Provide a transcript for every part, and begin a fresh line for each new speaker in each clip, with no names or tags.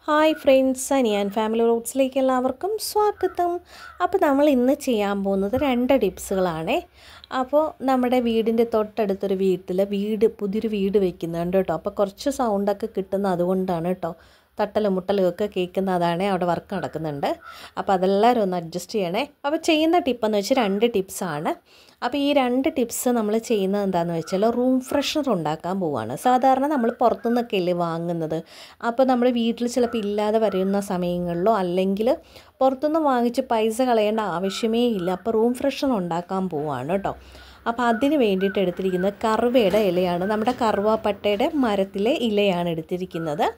hi friends Aniyan family റൂട്ട്സിലേക്ക് എല്ലാവർക്കും സ്വാഗതം അപ്പോൾ നമ്മൾ ഇന്ന് ചെയ്യാൻ പോകുന്നത് രണ്ട് ടിപ്സുകളാണേ അപ്പോൾ നമ്മുടെ വീടിൻ്റെ തൊട്ടടുത്തൊരു വീട്ടിൽ വീട് പുതിയൊരു വീട് വെക്കുന്നുണ്ട് കേട്ടോ അപ്പോൾ കുറച്ച് സൗണ്ടൊക്കെ കിട്ടുന്ന അതുകൊണ്ടാണ് കേട്ടോ തട്ടലും മുട്ടലും ഒക്കെ കേൾക്കുന്നതാണ് അവിടെ വർക്ക് നടക്കുന്നുണ്ട് അപ്പോൾ അതെല്ലാവരും ഒന്ന് അഡ്ജസ്റ്റ് ചെയ്യണേ അപ്പോൾ ചെയ്യുന്ന ടിപ്പെന്ന് വെച്ചാൽ രണ്ട് ടിപ്സാണ് അപ്പോൾ ഈ രണ്ട് ടിപ്സ് നമ്മൾ ചെയ്യുന്നത് എന്താണെന്ന് വെച്ചാൽ റൂം ഫ്രഷ്നർ ഉണ്ടാക്കാൻ പോവുകയാണ് സാധാരണ നമ്മൾ പുറത്തുനിന്നൊക്കെ അല്ലേ വാങ്ങുന്നത് അപ്പോൾ നമ്മുടെ വീട്ടിൽ ചിലപ്പോൾ ഇല്ലാതെ വരുന്ന സമയങ്ങളിലോ അല്ലെങ്കിൽ പുറത്തുനിന്ന് വാങ്ങിച്ച് പൈസ കളയേണ്ട ആവശ്യമേ ഇല്ല അപ്പോൾ റൂം ഫ്രഷ്നർ ഉണ്ടാക്കാൻ പോവുകയാണ് കേട്ടോ അപ്പോൾ അതിന് വേണ്ടിയിട്ട് എടുത്തിരിക്കുന്നത് കറുവയുടെ ഇലയാണ് നമ്മുടെ കറുവാപ്പട്ടയുടെ മരത്തിലെ ഇലയാണ് എടുത്തിരിക്കുന്നത്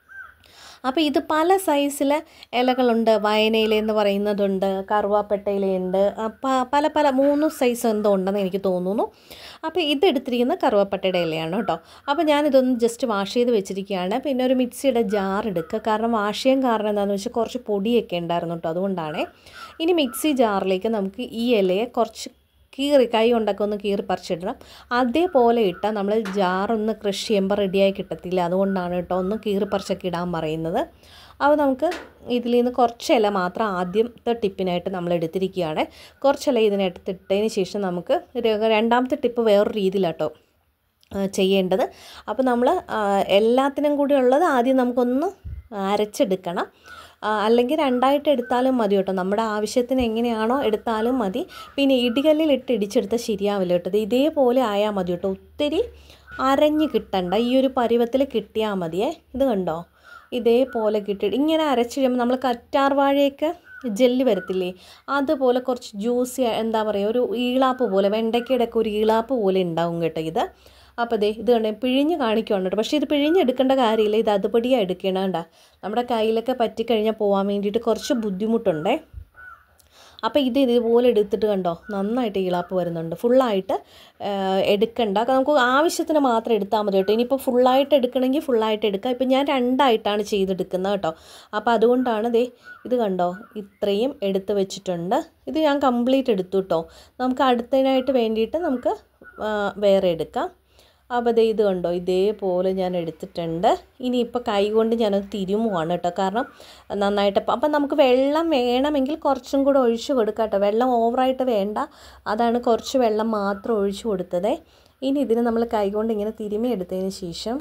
അപ്പോൾ ഇത് പല സൈസിലെ ഇലകളുണ്ട് വയനയില എന്ന് പറയുന്നതുണ്ട് കറുവാപ്പട്ട ഇലയുണ്ട് പല പല മൂന്ന് സൈസ് എന്തോ ഉണ്ടെന്ന് എനിക്ക് തോന്നുന്നു അപ്പോൾ ഇതെടുത്തിരിക്കുന്ന കറുവാപ്പട്ടയുടെ ഇലയാണ് കേട്ടോ അപ്പോൾ ഞാനിതൊന്ന് ജസ്റ്റ് വാഷ് ചെയ്ത് വെച്ചിരിക്കുകയാണ് പിന്നെ ഒരു മിക്സിയുടെ ജാർ എടുക്കുക കാരണം വാഷ് ചെയ്യാൻ കാരണം എന്താണെന്ന് വെച്ചാൽ കുറച്ച് പൊടിയൊക്കെ ഉണ്ടായിരുന്നു കേട്ടോ അതുകൊണ്ടാണ് ഇനി മിക്സി ജാറിലേക്ക് നമുക്ക് ഈ ഇലയെ കുറച്ച് കീറി കൈ കൊണ്ടൊക്കെ ഒന്ന് കീറി പറിച്ചിടണം അതേപോലെ ഇട്ടാൽ നമ്മൾ ജാറൊന്ന് കൃഷി ചെയ്യുമ്പോൾ റെഡിയായി കിട്ടത്തില്ല അതുകൊണ്ടാണ് കേട്ടോ ഒന്ന് കീറി പറിച്ചൊക്കെ ഇടാൻ പറയുന്നത് അപ്പോൾ നമുക്ക് ഇതിൽ നിന്ന് കുറച്ച് ഇല മാത്രം ആദ്യത്തെ ടിപ്പിനായിട്ട് നമ്മൾ എടുത്തിരിക്കുകയാണ് കുറച്ച് ഇല ഇതിനകത്ത് ഇട്ടതിന് ശേഷം നമുക്ക് രണ്ടാമത്തെ ടിപ്പ് വേറൊരു രീതിയിലാട്ടോ ചെയ്യേണ്ടത് അപ്പോൾ നമ്മൾ എല്ലാത്തിനും കൂടി ഉള്ളത് ആദ്യം നമുക്കൊന്ന് അരച്ചെടുക്കണം അല്ലെങ്കിൽ രണ്ടായിട്ട് എടുത്താലും മതി കേട്ടോ നമ്മുടെ ആവശ്യത്തിന് എങ്ങനെയാണോ എടുത്താലും മതി പിന്നെ ഇടികല്ലിൽ ഇട്ട് ഇടിച്ചെടുത്താൽ ശരിയാവില്ല കേട്ടോ ഇതേപോലെ ആയാൽ മതി കേട്ടോ ഒത്തിരി അരഞ്ഞ് കിട്ടണ്ട ഈ ഒരു പരുവത്തിൽ കിട്ടിയാൽ മതിയേ ഇത് കണ്ടോ ഇതേപോലെ കിട്ടി ഇങ്ങനെ അരച്ച് കഴിയുമ്പോൾ നമ്മൾ കറ്റാർ വാഴയൊക്കെ ജെല്ലി വരത്തില്ലേ അതുപോലെ കുറച്ച് ജ്യൂസി എന്താ പറയുക ഒരു ഈളാപ്പ് പോലെ വെണ്ടയ്ക്കയുടെ ഒക്കെ ഒരു ഈളാപ്പ് പോലെ ഉണ്ടാവും കേട്ടോ ഇത് അപ്പോൾ ദേ ഇത് കണ്ടേ പിഴിഞ്ഞ് കാണിക്കുവാണ് കേട്ടോ പക്ഷേ ഇത് പിഴിഞ്ഞെടുക്കേണ്ട കാര്യമില്ല ഇത് അതുപടിയാണ് എടുക്കണേണ്ട നമ്മുടെ കയ്യിലൊക്കെ പറ്റിക്കഴിഞ്ഞാൽ പോകാൻ വേണ്ടിയിട്ട് കുറച്ച് ബുദ്ധിമുട്ടുണ്ടേ അപ്പോൾ ഇത് ഇതുപോലെ എടുത്തിട്ട് കണ്ടോ നന്നായിട്ട് ഈളാപ്പ് വരുന്നുണ്ട് ഫുള്ളായിട്ട് എടുക്കണ്ട നമുക്ക് ആവശ്യത്തിന് മാത്രം എടുത്താൽ മതി കേട്ടോ ഇനിയിപ്പോൾ ഫുള്ളായിട്ട് എടുക്കണമെങ്കിൽ ഫുള്ളായിട്ട് എടുക്കാം ഇപ്പം ഞാൻ രണ്ടായിട്ടാണ് ചെയ്തെടുക്കുന്നത് കേട്ടോ അപ്പോൾ അതുകൊണ്ടാണ് ദേ ഇത് കണ്ടോ ഇത്രയും എടുത്ത് വെച്ചിട്ടുണ്ട് ഇത് ഞാൻ കംപ്ലീറ്റ് എടുത്തു കേട്ടോ നമുക്ക് അടുത്തതിനായിട്ട് വേണ്ടിയിട്ട് നമുക്ക് വേറെ എടുക്കാം അപ്പോൾ ദേ ഇത് കണ്ടോ ഇതേപോലെ ഞാൻ എടുത്തിട്ടുണ്ട് ഇനിയിപ്പോൾ കൈ കൊണ്ട് ഞാനത് തിരുമുവാണ് കേട്ടോ കാരണം നന്നായിട്ട് അപ്പം നമുക്ക് വെള്ളം വേണമെങ്കിൽ കുറച്ചും കൂടെ ഒഴിച്ച് കൊടുക്കാം കേട്ടോ വെള്ളം ഓവറായിട്ട് വേണ്ട അതാണ് കുറച്ച് വെള്ളം മാത്രം ഒഴിച്ച് കൊടുത്തത് ഇനി ഇതിന് നമ്മൾ കൈ കൊണ്ട് ഇങ്ങനെ തിരുമി എടുത്തതിന് ശേഷം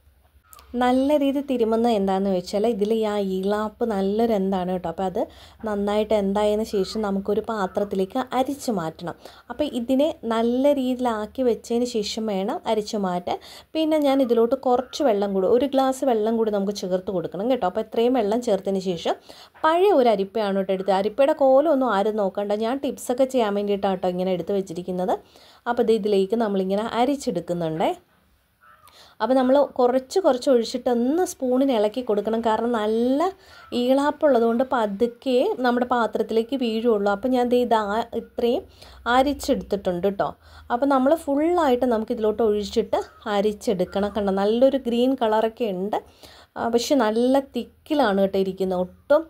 നല്ല രീതി തിരുമുന്ന എന്താണെന്ന് വെച്ചാൽ ഇതിൽ ആ ഈളാപ്പ് നല്ലൊരു എന്താണ് കേട്ടോ അപ്പോൾ അത് നന്നായിട്ട് എന്തായതിനു ശേഷം നമുക്കൊരു പാത്രത്തിലേക്ക് അരിച്ചു മാറ്റണം അപ്പോൾ ഇതിനെ നല്ല രീതിയിലാക്കി വെച്ചതിന് ശേഷം വേണം അരിച്ചു മാറ്റാൻ പിന്നെ ഞാൻ ഇതിലോട്ട് കുറച്ച് വെള്ളം കൂടി ഒരു ഗ്ലാസ് വെള്ളം കൂടി നമുക്ക് ചേർത്ത് കൊടുക്കണം കേട്ടോ അപ്പോൾ ഇത്രയും വെള്ളം ചേർത്തതിന് ശേഷം പഴയ ഒരു അരിപ്പയാണ് കേട്ടോ എടുത്തത് അരിപ്പയുടെ കോലമൊന്നും ആരും നോക്കണ്ട ഞാൻ ടിപ്സൊക്കെ ചെയ്യാൻ വേണ്ടിയിട്ടാണ് കേട്ടോ ഇങ്ങനെ എടുത്ത് വെച്ചിരിക്കുന്നത് അപ്പോൾ ഇത് ഇതിലേക്ക് നമ്മളിങ്ങനെ അരിച്ചെടുക്കുന്നുണ്ടേ അപ്പോൾ നമ്മൾ കുറച്ച് കുറച്ച് ഒഴിച്ചിട്ട് ഒന്ന് സ്പൂണിന് ഇളക്കി കൊടുക്കണം കാരണം നല്ല ഈളാപ്പുള്ളതുകൊണ്ട് പതുക്കെ നമ്മുടെ പാത്രത്തിലേക്ക് വീഴുള്ളൂ അപ്പോൾ ഞാൻ ഇത് ഇത്രയും അരിച്ചെടുത്തിട്ടുണ്ട് കേട്ടോ അപ്പോൾ നമ്മൾ ഫുള്ളായിട്ട് നമുക്ക് ഇതിലോട്ട് ഒഴിച്ചിട്ട് അരിച്ചെടുക്കണം കണ്ട നല്ലൊരു ഗ്രീൻ കളറൊക്കെ ഉണ്ട് പക്ഷെ നല്ല തിക്കിലാണ് കേട്ടോ ഇരിക്കുന്നത് ഒട്ടും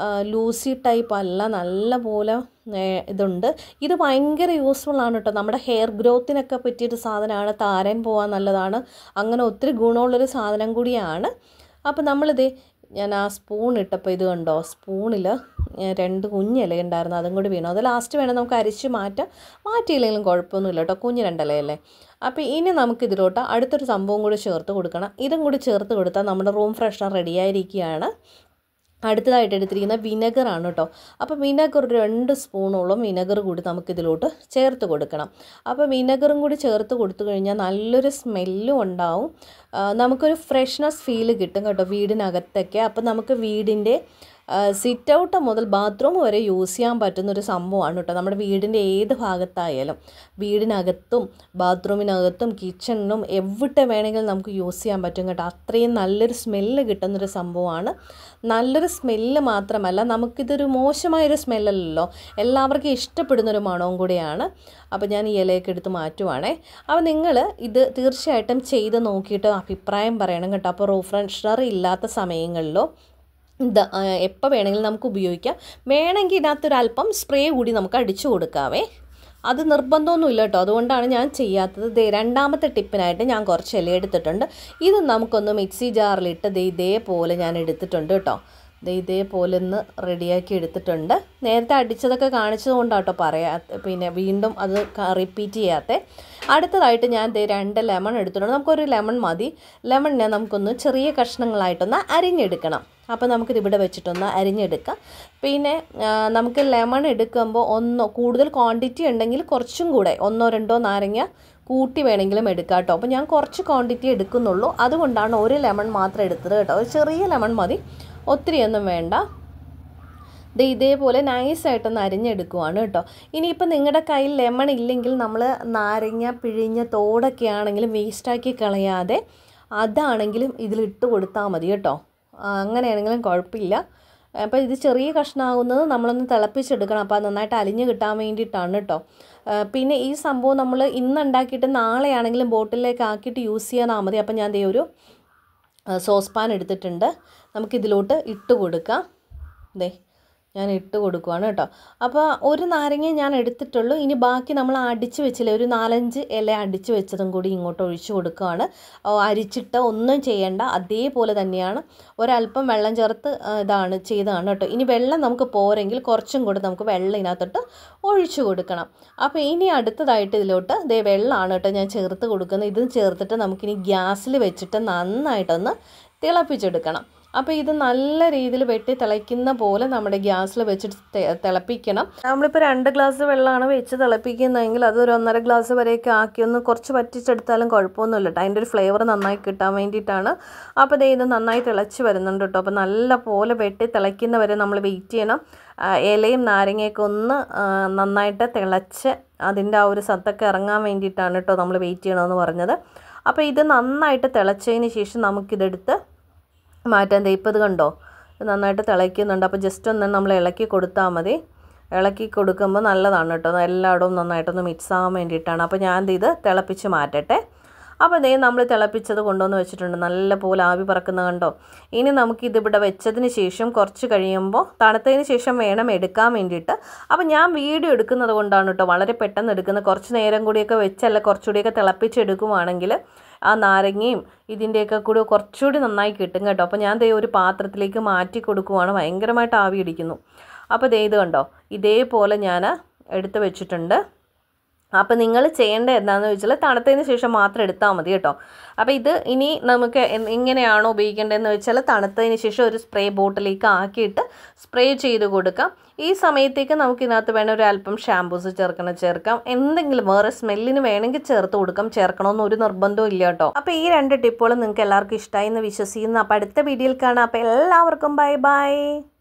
ലൂസി ടൈപ്പ് അല്ല നല്ല പോലെ ഇതുണ്ട് ഇത് ഭയങ്കര യൂസ്ഫുൾ ആണ് കേട്ടോ നമ്മുടെ ഹെയർ ഗ്രോത്തിനൊക്കെ പറ്റിയൊരു സാധനമാണ് താരൻ പോകാൻ നല്ലതാണ് അങ്ങനെ ഒത്തിരി ഗുണമുള്ളൊരു സാധനം കൂടിയാണ് അപ്പോൾ നമ്മളിത് ഞാൻ ആ സ്പൂൺ ഇട്ടപ്പോൾ ഇത് കണ്ടോ സ്പൂണിൽ രണ്ട് കുഞ്ഞില ഉണ്ടായിരുന്നു അതും കൂടി വീണു അത് ലാസ്റ്റ് വേണം നമുക്ക് അരിച്ച് മാറ്റാം മാറ്റിയില്ലെങ്കിലും കുഴപ്പമൊന്നുമില്ല കേട്ടോ കുഞ്ഞ് രണ്ടലയല്ലേ അപ്പോൾ ഇനി നമുക്ക് ഇതിലോട്ട് അടുത്തൊരു സംഭവം കൂടി ചേർത്ത് കൊടുക്കണം ഇതും കൂടി ചേർത്ത് കൊടുത്താൽ നമ്മുടെ റൂം ഫ്രഷ്നർ റെഡിയായിരിക്കുകയാണ് അടുത്തതായിട്ട് എടുത്തിരിക്കുന്ന വിനെഗറാണ് കേട്ടോ അപ്പോൾ വിനെഗർ ഒരു രണ്ട് സ്പൂണോളം വിനെഗർ കൂടി നമുക്കിതിലോട്ട് ചേർത്ത് കൊടുക്കണം അപ്പോൾ വിനെഗറും കൂടി ചേർത്ത് കൊടുത്തു കഴിഞ്ഞാൽ നല്ലൊരു സ്മെല്ലും ഉണ്ടാവും നമുക്കൊരു ഫ്രഷ്നെസ് ഫീൽ കിട്ടും കേട്ടോ വീടിനകത്തൊക്കെ അപ്പോൾ നമുക്ക് വീടിൻ്റെ സിറ്റ് ഔട്ട് മുതൽ ബാത്റൂം വരെ യൂസ് ചെയ്യാൻ പറ്റുന്ന ഒരു സംഭവമാണ് കേട്ടോ നമ്മുടെ വീടിൻ്റെ ഏത് ഭാഗത്തായാലും വീടിനകത്തും ബാത്റൂമിനകത്തും കിച്ചണിലും എവിടെ വേണമെങ്കിലും നമുക്ക് യൂസ് ചെയ്യാൻ പറ്റും കേട്ടോ അത്രയും നല്ലൊരു സ്മെല്ല് കിട്ടുന്നൊരു സംഭവമാണ് നല്ലൊരു സ്മെല്ല് മാത്രമല്ല നമുക്കിതൊരു മോശമായൊരു സ്മെല്ലല്ലല്ലോ എല്ലാവർക്കും ഇഷ്ടപ്പെടുന്നൊരു മണവും കൂടിയാണ് അപ്പോൾ ഞാൻ ഈ ഇലയൊക്കെ എടുത്ത് മാറ്റുവാണേ അപ്പോൾ നിങ്ങൾ ഇത് തീർച്ചയായിട്ടും ചെയ്ത് നോക്കിയിട്ട് അഭിപ്രായം പറയണം കേട്ടോ അപ്പോൾ റൂഫ് ഫ്രഷ്നർ ഇല്ലാത്ത സമയങ്ങളിലോ ഇത് എപ്പോൾ വേണമെങ്കിലും നമുക്ക് ഉപയോഗിക്കാം വേണമെങ്കിൽ ഇതിനകത്തൊരല്പം സ്പ്രേ കൂടി നമുക്ക് അടിച്ചു കൊടുക്കാവേ അത് നിർബന്ധമൊന്നുമില്ല കേട്ടോ അതുകൊണ്ടാണ് ഞാൻ ചെയ്യാത്തത് ദേ രണ്ടാമത്തെ ടിപ്പിനായിട്ട് ഞാൻ കുറച്ച് ഇല എടുത്തിട്ടുണ്ട് ഇത് നമുക്കൊന്ന് മിക്സി ജാറിലിട്ട് ദേ ഇതേപോലെ ഞാൻ എടുത്തിട്ടുണ്ട് കേട്ടോ ദേ ഇതേപോലെ ഒന്ന് റെഡിയാക്കി എടുത്തിട്ടുണ്ട് നേരത്തെ അടിച്ചതൊക്കെ കാണിച്ചത് കൊണ്ടാട്ടോ പറയാ പിന്നെ വീണ്ടും അത് റിപ്പീറ്റ് ചെയ്യാത്ത അടുത്തതായിട്ട് ഞാൻ ദേ രണ്ട് ലെമൺ എടുത്തിട്ടുണ്ട് നമുക്കൊരു ലെമൺ മതി ലെമണിനെ നമുക്കൊന്ന് ചെറിയ കഷ്ണങ്ങളായിട്ടൊന്ന് അരിഞ്ഞെടുക്കണം അപ്പോൾ നമുക്കിത് ഇവിടെ വെച്ചിട്ടൊന്ന് അരിഞ്ഞെടുക്കാം പിന്നെ ആ, നമുക്ക് ലെമൺ എടുക്കുമ്പോൾ ഒന്നോ കൂടുതൽ ക്വാണ്ടിറ്റി ഉണ്ടെങ്കിൽ കുറച്ചും കൂടെ ഒന്നോ രണ്ടോ നാരങ്ങ കൂട്ടി വേണമെങ്കിലും എടുക്കാം കേട്ടോ അപ്പോൾ ഞാൻ കുറച്ച് ക്വാണ്ടിറ്റി എടുക്കുന്നുള്ളൂ അതുകൊണ്ടാണ് ഒരു ലെമൺ മാത്രം എടുത്തത് കേട്ടോ ഒരു ചെറിയ ലെമൺ മതി ഒത്തിരിയൊന്നും വേണ്ട ഇത് ഇതേപോലെ നൈസായിട്ടൊന്ന് അരിഞ്ഞെടുക്കുവാണ് കേട്ടോ ഇനിയിപ്പോൾ നിങ്ങളുടെ കയ്യിൽ ലെമൺ ഇല്ലെങ്കിൽ നമ്മൾ നാരങ്ങ പിഴിഞ്ഞ തോടൊക്കെ ആണെങ്കിലും വേസ്റ്റാക്കി കളയാതെ അതാണെങ്കിലും ഇതിലിട്ട് കൊടുത്താൽ മതി കേട്ടോ ആ, അങ്ങനെയാണെങ്കിലും കുഴപ്പമില്ല അപ്പോൾ ഇത് ചെറിയ കഷ്ണമാകുന്നത് നമ്മളൊന്ന് തിളപ്പിച്ചെടുക്കണം അപ്പോൾ അത് നന്നായിട്ട് അലിഞ്ഞ് കിട്ടാൻ വേണ്ടിയിട്ടാണ് കേട്ടോ ആ, പിന്നെ ഈ സംഭവം നമ്മൾ ഇന്ന് ഉണ്ടാക്കിയിട്ട് നാളെയാണെങ്കിലും ബോട്ടിലേക്ക് ആക്കിയിട്ട് യൂസ് ചെയ്യാനാൽ മതി അപ്പോൾ ഞാൻ ദേ ഒരു സോസ് പാൻ എടുത്തിട്ടുണ്ട് നമുക്കിതിലോട്ട് ഇട്ട് കൊടുക്കാം ദേ ഞാൻ ഇട്ട് കൊടുക്കുവാണ് കേട്ടോ അപ്പോൾ ഒരു നാരങ്ങ ഞാൻ എടുത്തിട്ടുള്ളൂ ഇനി ബാക്കി നമ്മൾ അടിച്ച് വെച്ചില്ലേ ഒരു നാലഞ്ച് ഇല അടിച്ച് വെച്ചതും കൂടി ഇങ്ങോട്ട് ഒഴിച്ച് കൊടുക്കുകയാണ് ഓ, അരിച്ചിട്ട് ഒന്നും ചെയ്യേണ്ട അതേപോലെ തന്നെയാണ് ഒരല്പം വെള്ളം ചേർത്ത് ആ, ഇതാണ് ചെയ്തതാണ് കേട്ടോ ഇനി വെള്ളം നമുക്ക് പോരെങ്കിൽ കുറച്ചും കൂടെ നമുക്ക് വെള്ളം ഇതിനകത്തോട്ട് ഒഴിച്ചു കൊടുക്കണം അപ്പോൾ ഇനി അടുത്തതായിട്ട് ഇതിലോട്ട് ദേ വെള്ളമാണ് കേട്ടോ ഞാൻ ചേർത്ത് കൊടുക്കുന്നത് ഇത് ചേർത്തിട്ട് നമുക്കിനി ഗ്യാസിൽ വെച്ചിട്ട് നന്നായിട്ടൊന്ന് തിളപ്പിച്ചെടുക്കണം അപ്പോൾ ഇത് നല്ല രീതിയിൽ വെട്ടി തിളയ്ക്കുന്ന പോലെ നമ്മുടെ ഗ്യാസിൽ വെച്ചിട്ട് തെ- തിളപ്പിക്കണം നമ്മളിപ്പോൾ രണ്ട് ഗ്ലാസ് വെള്ളമാണ് വെച്ച് തിളപ്പിക്കുന്നതെങ്കിൽ അത് ഒരു ഒന്നര ഗ്ലാസ് വരെയൊക്കെ ആക്കി ഒന്ന് കുറച്ച് വറ്റിച്ചെടുത്താലും കുഴപ്പമൊന്നുമില്ല കേട്ടോ അതിൻ്റെ ഒരു ഫ്ലേവർ നന്നായി കിട്ടാൻ വേണ്ടിയിട്ടാണ് അപ്പോൾ ദേ ഇത് നന്നായി തിളച്ച് വരുന്നുണ്ട് കേട്ടോ അപ്പോൾ നല്ല പോലെ വെട്ടി തിളയ്ക്കുന്നവരെ നമ്മൾ വെയിറ്റ് ചെയ്യണം ആ, ഇലയും നാരങ്ങയൊക്കെ ഒന്ന് ആ, നന്നായിട്ട് തിളച്ച് അതിൻ്റെ ആ ഒരു സത്തൊക്കെ ഇറങ്ങാൻ വേണ്ടിയിട്ടാണ് കേട്ടോ നമ്മൾ വെയിറ്റ് ചെയ്യണമെന്ന് പറഞ്ഞത് അപ്പോൾ ഇത് നന്നായിട്ട് തിളച്ചതിന് ശേഷം നമുക്കിതെടുത്ത് മാറ്റാൻ ദേ ഇപ്പോൾ ഇത് കണ്ടോ ഇത് നന്നായിട്ട് തിളയ്ക്കുന്നുണ്ട് അപ്പോൾ ജസ്റ്റ് ഒന്ന് നമ്മൾ ഇളക്കി കൊടുത്താൽ മതി ഇളക്കി കൊടുക്കുമ്പോൾ നല്ലതാണ് കേട്ടോ എല്ലായിടവും നന്നായിട്ടൊന്ന് മിക്സ് ആവാൻ വേണ്ടിയിട്ടാണ് അപ്പോൾ ഞാൻ ദേ ഇത് തിളപ്പിച്ച് മാറ്റട്ടെ അപ്പോൾ ദേ നമ്മൾ തിളപ്പിച്ചത് കൊണ്ടുവന്ന് വെച്ചിട്ടുണ്ട് നല്ല പോലെ ആവി പറക്കുന്ന കണ്ടോ ഇനി നമുക്ക് ഇതിവിടെ വെച്ചതിന് ശേഷം കുറച്ച് കഴിയുമ്പോൾ തണുത്തതിന് ശേഷം വേണം എടുക്കാൻ വേണ്ടിയിട്ട് അപ്പോൾ ഞാൻ വീഡിയോ എടുക്കുന്നത് കൊണ്ടാണ് കേട്ടോ വളരെ പെട്ടെന്ന് എടുക്കുന്നത് കുറച്ച് നേരം കൂടിയൊക്കെ വെച്ചല്ല കുറച്ചുകൂടിയൊക്കെ തിളപ്പിച്ചെടുക്കുവാണെങ്കിൽ ആ നാരങ്ങയും ഇതിൻ്റെയൊക്കെ കൂടി കുറച്ചുകൂടി നന്നായി കിട്ടും കേട്ടോ അപ്പോൾ ഞാൻ ദേ ഒരു പാത്രത്തിലേക്ക് മാറ്റി കൊടുക്കുവാണ് ഭയങ്കരമായിട്ട് ആവി ഇടിക്കുന്നു അപ്പോൾ ദേ ഇത് കണ്ടോ ഇതേപോലെ ഞാൻ എടുത്ത് വെച്ചിട്ടുണ്ട് അപ്പോൾ നിങ്ങൾ ചെയ്യേണ്ടത് എന്താണെന്ന് വെച്ചാൽ തണുത്തതിന് ശേഷം മാത്രം എടുത്താൽ മതി കേട്ടോ അപ്പോൾ ഇത് ഇനി നമുക്ക് എ- എങ്ങനെയാണോ ഉപയോഗിക്കേണ്ടതെന്ന് വെച്ചാൽ തണുത്തതിന് ശേഷം ഒരു സ്പ്രേ ബോട്ടിലേക്ക് ആക്കിയിട്ട് സ്പ്രേ ചെയ്ത് കൊടുക്കാം ഈ സമയത്തേക്ക് നമുക്ക് ഇതിനകത്ത് വേണം ഒരു അല്പം ഷാമ്പൂസ് ചേർക്കണം ചേർക്കാം എന്തെങ്കിലും വേറെ സ്മെല്ലിന് വേണമെങ്കിൽ ചേർത്ത് കൊടുക്കാം ചേർക്കണമെന്ന് ഒരു നിർബന്ധവും ഇല്ല കേട്ടോ അപ്പോൾ ഈ രണ്ട് ടിപ്പുകളും നിങ്ങൾക്ക് എല്ലാവർക്കും ഇഷ്ടമായി എന്ന് വിശ്വസിക്കുന്നു അപ്പോൾ അടുത്ത വീഡിയോയിൽ കാണാം അപ്പോൾ എല്ലാവർക്കും ബൈ ബൈ